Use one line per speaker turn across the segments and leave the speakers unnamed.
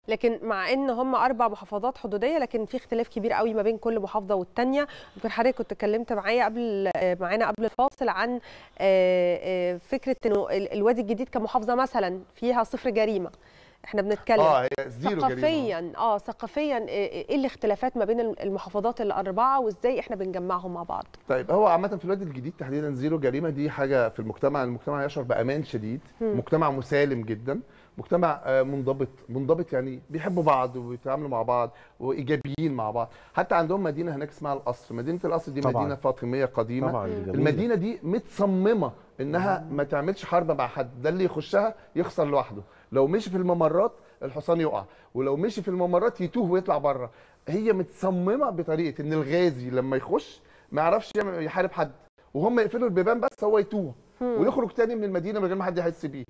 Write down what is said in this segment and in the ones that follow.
لكن مع ان هم اربع محافظات حدوديه لكن في اختلاف كبير قوي ما بين كل محافظه والثانيه يمكن حضرتك كنت اتكلمت معايا قبل معانا قبل الفاصل عن آه، آه، فكره انه ال- الوادي الجديد كمحافظه مثلا فيها صفر جريمه احنا بنتكلم
اه هي زيرو جريمه
ثقافيا اه ثقافيا آه، ايه الاختلافات ما بين المحافظات الاربعه وازاي احنا بنجمعهم مع بعض
طيب هو عامة في الوادي الجديد تحديدا زيرو جريمة دي حاجة في المجتمع المجتمع يشعر بأمان شديد مجتمع مسالم جدا مجتمع آه، منضبط منضبط يعني بيحبوا بعض وبيتعاملوا مع بعض وايجابيين مع بعض حتى عندهم مدينه هناك اسمها القصر مدينه القصر دي
طبعاً.
مدينه فاطميه قديمه
طبعا دي جميلة.
المدينه دي متصممه انها ما تعملش حرب مع حد ده اللي يخشها يخسر لوحده لو مشي في الممرات الحصان يقع ولو مشي في الممرات يتوه ويطلع بره هي متصممه بطريقه ان الغازي لما يخش ما يعرفش يعمل يحارب حد وهم يقفلوا البيبان بس هو يتوه ويخرج تاني من المدينه من غير ما حد يحس بيه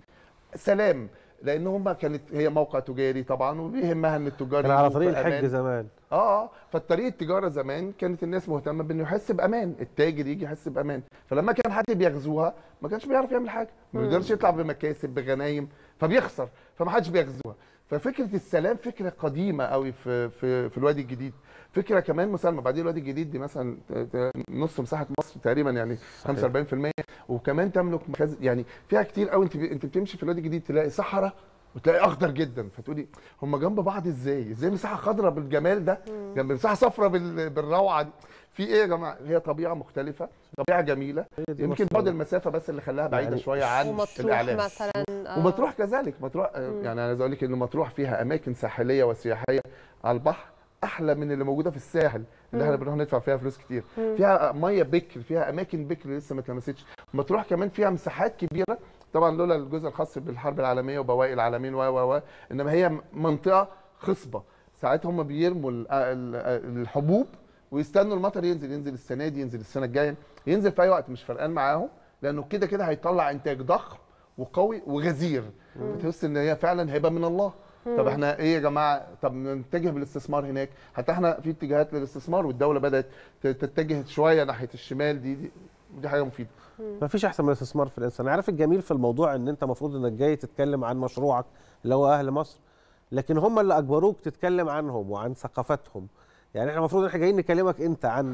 سلام لان هم كانت هي موقع تجاري طبعا وبيهمها ان التجار
كان على
يبقوا
طريق
في
الحج
أمان.
زمان
اه اه فالطريق التجاره زمان كانت الناس مهتمه بانه يحس بامان التاجر يجي يحس بامان فلما كان حد بيغزوها ما كانش بيعرف يعمل حاجه ما بيقدرش يطلع بمكاسب بغنايم فبيخسر فما حدش بيغزوها ففكره السلام فكره قديمه قوي في في في الوادي الجديد فكره كمان مسالمه بعدين الوادي الجديد دي مثلا ت- ت- نص مساحه مصر تقريبا يعني 45% وكمان تملك مخازن يعني فيها كتير قوي انت ب- انت بتمشي في الوادي الجديد تلاقي صحراء وتلاقي اخضر جدا فتقولي هم جنب بعض ازاي ازاي مساحه خضراء بالجمال ده جنب مساحه صفراء بال- بالروعه دي في ايه يا جماعه هي طبيعه مختلفه طبيعه جميله
هي دي
يمكن
مصر.
بعد المسافه بس اللي خلاها بعيده
يعني
شويه عن
ومطروح
الاعلام
مثلا آه،
ومطروح كذلك مطروح آه، يعني انا عايز اقول لك ان مطروح فيها اماكن ساحليه وسياحيه على البحر احلى من اللي موجوده في الساحل اللي احنا بنروح ندفع فيها فلوس كتير فيها ميه بكر فيها اماكن بكر لسه ما اتلمستش مطروح كمان فيها مساحات كبيره طبعا لولا الجزء الخاص بالحرب العالميه وبواقي العالمين و و و انما هي منطقه خصبه ساعات هم بيرموا ال- ال- الحبوب ويستنوا المطر ينزل ينزل السنه دي ينزل السنه الجايه ينزل في اي وقت مش فرقان معاهم لانه كده كده هيطلع انتاج ضخم وقوي وغزير فتحس ان هي فعلا هبه من الله طب احنا ايه يا جماعه طب نتجه بالاستثمار هناك حتى احنا في اتجاهات للاستثمار والدوله بدات ت- تتجه شويه ناحيه الشمال دي دي, دي حاجه مفيده
ما فيش احسن من الاستثمار في الانسان عارف الجميل في الموضوع ان انت المفروض انك جاي تتكلم عن مشروعك اللي هو اهل مصر لكن هم اللي اجبروك تتكلم عنهم وعن ثقافتهم يعني احنا المفروض ان احنا جايين نكلمك انت عن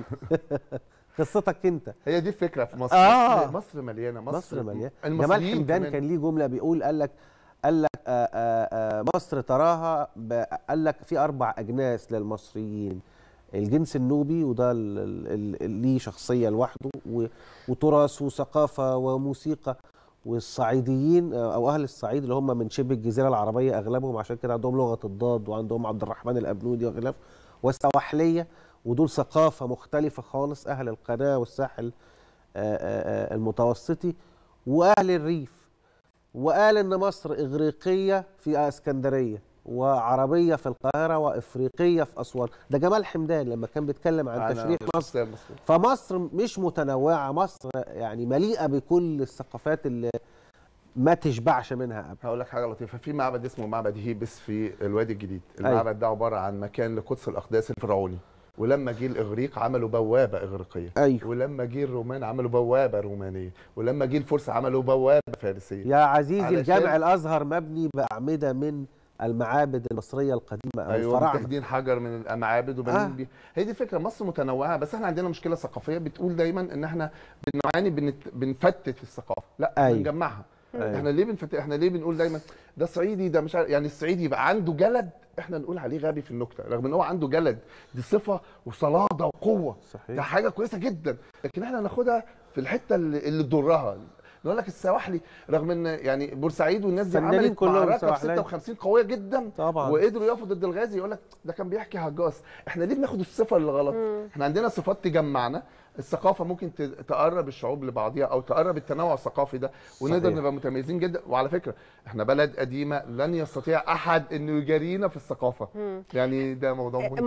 قصتك انت
هي دي الفكره في مصر
آه.
مصر مليانه مصر,
مصر مليان جمال
المصريين
حمدان
كمان.
كان ليه جمله بيقول قال لك قال لك آه، آه، آه، مصر تراها ب- قال لك في اربع اجناس للمصريين الجنس النوبي وده ال- ال- ال- ليه شخصيه لوحده و- وتراث وثقافه وموسيقى والصعيديين آه، او اهل الصعيد اللي هم من شبه الجزيره العربيه اغلبهم عشان كده عندهم لغه الضاد وعندهم عبد الرحمن الابنودي وخلافه والسواحليه ودول ثقافه مختلفه خالص اهل القناه والساحل آه، آه، آه، المتوسطي واهل الريف وقال ان مصر اغريقيه في اسكندريه وعربيه في القاهره وافريقيه في اسوان ده جمال حمدان لما كان بيتكلم عن
أنا
تشريح مصر
الشخصية المصرية.
فمصر مش متنوعه مصر يعني مليئه بكل الثقافات اللي ما تشبعش منها ابدا
هقول لك حاجه لطيفه في معبد اسمه معبد هيبس في الوادي الجديد
أيوة.
المعبد ده عباره عن مكان لقدس الاقداس الفرعوني ولما جه الاغريق عملوا بوابه اغريقيه
ايوه
ولما جه الرومان عملوا بوابه رومانيه ولما جه الفرس عملوا بوابه فارسيه
يا عزيزي
علشان-
الجامع الازهر مبني باعمده من المعابد المصريه القديمه او
ايوه
الفراعنه
متاخدين حجر من المعابد وبنين
آه.
آه. بيه هي دي فكره مصر متنوعه بس احنا عندنا مشكله ثقافيه بتقول دايما ان احنا بنعاني بنت... بنفتت الثقافه لا
أيوة.
أيوه. بنجمعها
أيوة.
أيوه. احنا ليه بنفتت احنا ليه بنقول دايما ده صعيدي ده مش عارف يعني الصعيدي يبقى عنده جلد احنا نقول عليه غبي في النكته رغم ان هو عنده جلد دي صفه وصلاده وقوه
صحيح
ده حاجه كويسه جدا لكن احنا ناخدها في الحته اللي, اللي تضرها نقول لك السواحلي رغم ان يعني بورسعيد والناس دي
الفنانين
عملت
كلهم
معركه في
سواحلية.
56 قويه جدا
طبعا
وقدروا يقفوا ضد الغازي يقول لك ده كان بيحكي هجاص احنا ليه بناخد الصفه اللي غلط احنا عندنا صفات تجمعنا الثقافه ممكن ت- تقرب الشعوب لبعضها او تقرب التنوع الثقافي ده ونقدر
صحيح.
نبقى متميزين جدا وعلى فكره احنا بلد قديمه لن يستطيع احد انه يجارينا في الثقافه يعني ده موضوع مهم